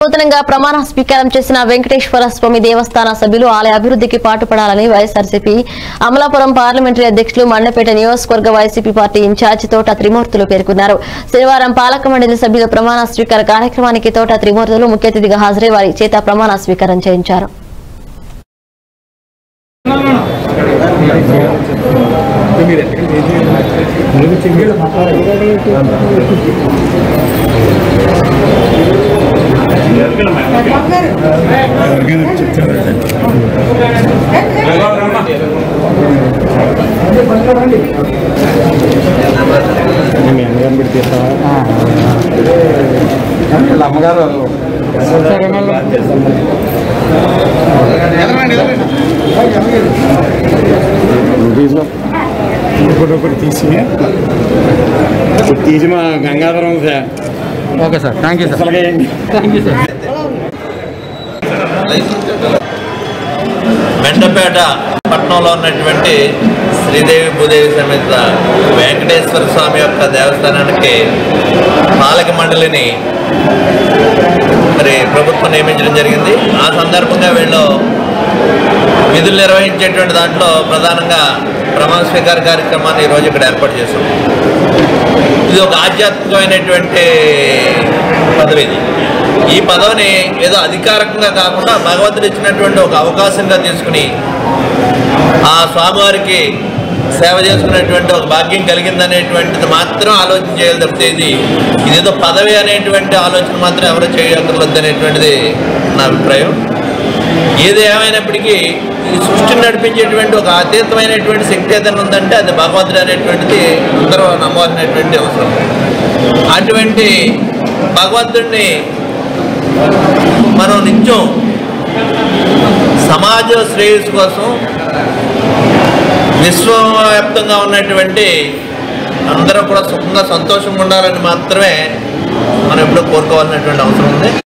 నూతనంగా ప్రమాణ స్వీకారం చేసిన వెంకటేశ్వర స్వామి దేవస్థాన సభ్యులు ఆలయ అభివృద్ధికి పాటుపడాలని వైఎస్ఆర్సీపీ అమలాపురం పార్లమెంటరీ అధ్యక్షులు మండపేట నియోజకవర్గ వైసీపీ పార్టీ ఇన్ఛార్జి తోట త్రిమూర్తులు పేర్కొన్నారు శనివారం పాలక మండలి సభ్యుల ప్రమాణ స్వీకార కార్యక్రమానికి తోట త్రిమూర్తులు ముఖ్య అతిథిగా హాజరై వారి చేత ప్రమాణ స్వీకారం చేయించారు మీ అమ్మగారిని పెట్టి తీస్తావా వీళ్ళ అమ్మగారు నువ్వు తీసుకో ఒకటి ఒకటి తీసి ఇప్పుడు తీసి మా Gangadharam sir okay sir thank you sir అసలుగా థ్యాంక్ యూ సార్ మెండపేట పట్టణంలో ఉన్నటువంటి శ్రీదేవి భూదేవి సమేత వెంకటేశ్వర స్వామి యొక్క దేవస్థానానికి పాలక మండలిని మరి ప్రభుత్వం నియమించడం జరిగింది ఆ సందర్భంగా వీళ్ళు విధులు నిర్వహించేటువంటి దాంట్లో ప్రధానంగా ప్రమాణ స్వీకార కార్యక్రమాన్ని ఈరోజు ఇక్కడ ఏర్పాటు చేశాం ఇది ఒక ఆధ్యాత్మికమైనటువంటి పదవి ఇది ఈ పదవిని ఏదో అధికారికంగా కాకుండా భగవంతుడు ఇచ్చినటువంటి ఒక అవకాశంగా తీసుకుని ఆ స్వామివారికి సేవ చేసుకునేటువంటి ఒక భాగ్యం కలిగిందనేటువంటిది మాత్రం ఆలోచన చేయాలి తప్పితే ఇది ఇదేదో పదవి అనేటువంటి ఆలోచన మాత్రం ఎవరు చేయక్కర్లేదు అనేటువంటిది నా అభిప్రాయం ఏది ఏమైనప్పటికీ ఈ సృష్టిని నడిపించేటువంటి ఒక అతీతమైనటువంటి శక్తి ఏదైనా ఉందంటే అది భగవంతుడు అనేటువంటిది అందరూ నమ్మవలసినటువంటి అవసరం అటువంటి భగవంతుడిని మనం నిత్యం సమాజ శ్రేయస్సు కోసం విశ్వవ్యాప్తంగా ఉన్నటువంటి అందరూ కూడా సుఖంగా సంతోషంగా ఉండాలని మాత్రమే మనం ఎప్పుడూ కోరుకోవాల్సినటువంటి అవసరం ఉంది